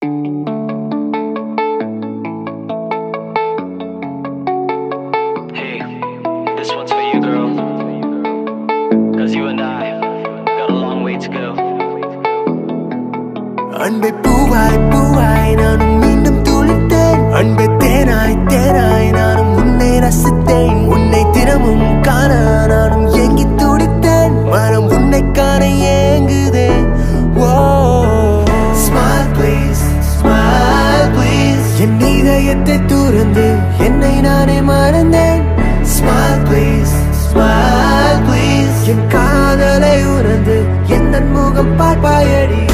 Hey, this one's for you, girl. Cause you and I got a long way to go. அன்பை பூவாய் பூவாய் நானும் மீண்டும் துளித்தேன் அன்பை தேனாய் தேனாய் நானும் உன்னை ரசித்தேன் உன்னை தினமும் காண நானும் ஏங்கி துடித்தேன் மனம் உன்னை காண ஏங்குதே ஓ ஸ்மைல் ப்ளீஸ் ஸ்மைல் ப்ளீஸ் என் இதயத்தை துறந்து என்னை நானே மறந்தேன் ஸ்மைல் ப்ளீஸ் ஸ்மைல் ப்ளீஸ் என் காதலை உணர்ந்து எந்த முகம் பார்ப்பாயடி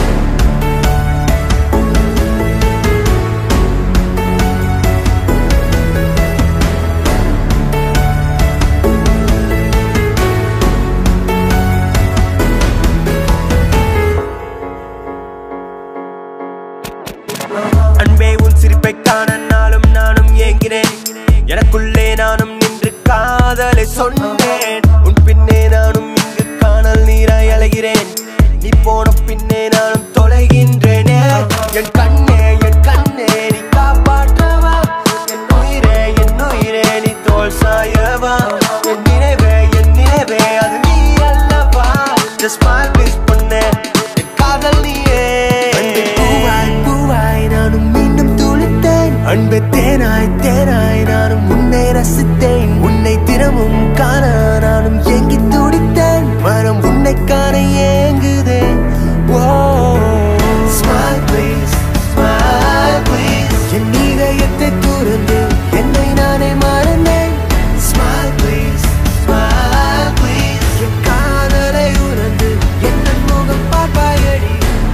அன்பே உன் சிரிப்பை காண நாளும் நானும் ஏங்கினேன் எனக்குள்ளே நானும் நின்று காதலை சொன்னேன் உன் பின்னே நானும் இங்கு காணல் நீராய் அலைகிறேன் நீ போன பின்னே நானும் தொலைகின்றேனே என் கண்ணே என் கண்ணே நீ காப்பாற்றவா என் உயிரே என் உயிரே நீ தோல் சாயவா என் நினைவே என் நினைவே அது நீ அல்லவா Just smile please பொண்ணே என் காதல் நீயே பூவாய் பூவாய் நானும் மீண்டும் துளித்தேன் அன்பு தேனாய் தேனாய் நானும் உன்னை ரசித்தேன் உன்னை தினமும் காண நானும் ஏங்கி துடித்தேன் மனம் உன்னை காண ஏங்குதே ஓ ஸ்மைல் ப்ளீஸ் ஸ்மைல் ப்ளீஸ் என் இதயத்தை துறந்து என்னை நானே மறந்தேன் ஸ்மைல் ப்ளீஸ் ஸ்மைல் ப்ளீஸ் என் காதலை உணர்ந்து என்ன முகம் பார்ப்பாயடி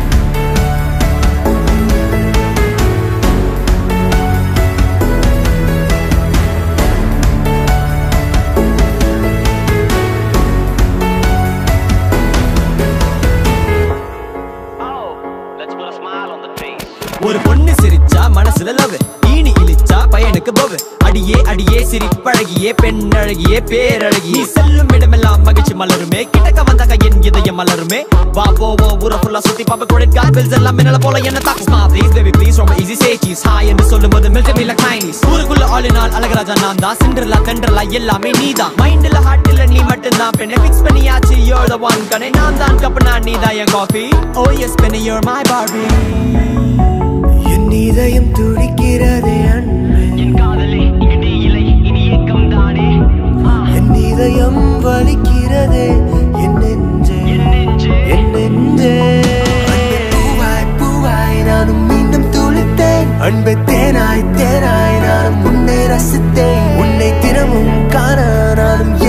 Oh, let's put a smile on the face. ஒரு பொண்ணு சிரிச்சா மனசுல லவ் ஈனி இழிச்சா பையனுக்கு பவ் அடியே அடியே சிரிப்பழகியே பெண் அழகியே பேரழகியே செல்லும் இடமெல்லாம் மகிழ்ச்சி மலருமே கிட்டக்க வந்தாங்க என் இதயம் மலருமே வா போவோம் ஊர ஃபுல்லா சுத்தி பாப்ப கிரெடிட் கார்டு பில்ஸ் எல்லாம் மின்னல போல என்ன தாக்கு ஸ்மா ப்ளீஸ் பேபி ப்ளீஸ் ரொம்ப ஈஸி சே சீஸ் ஹாய் என்று சொல்லும்போது மெல்ட் மீ லைக் மைனிஸ் ஊருக்குள்ள ஆல் இன் ஆல் அழகராஜா நான் தான் சிண்டர்லா தெண்டர்லா எல்லாமே நீதான் மைண்ட்ல ஹார்ட்ல நீ மட்டும் தான் பெண்ணை ஃபிக்ஸ் பண்ணியாச்சு you're the one கனே நான் தான் கப்பனா நீ தான் என் காஃபி ஓ எஸ் பெண்ணே you're my Barbie என் இதயம் துடிக்கிறதே அன்பே என் காதலே இங்கு நீ இல்லை இனி ஏக்கம் தானே என் இதயம் வலிக்கிறதே என் நெஞ்சே என் நெஞ்சே என் நெஞ்சே அன்பே பூவாய் பூவாய் நானும் மீண்டும் துளித்தேன் அன்பே தேனாய் தேனாய் நானும் உன்னை ரசித்தேன் உன்னை தினமும் காண நானும்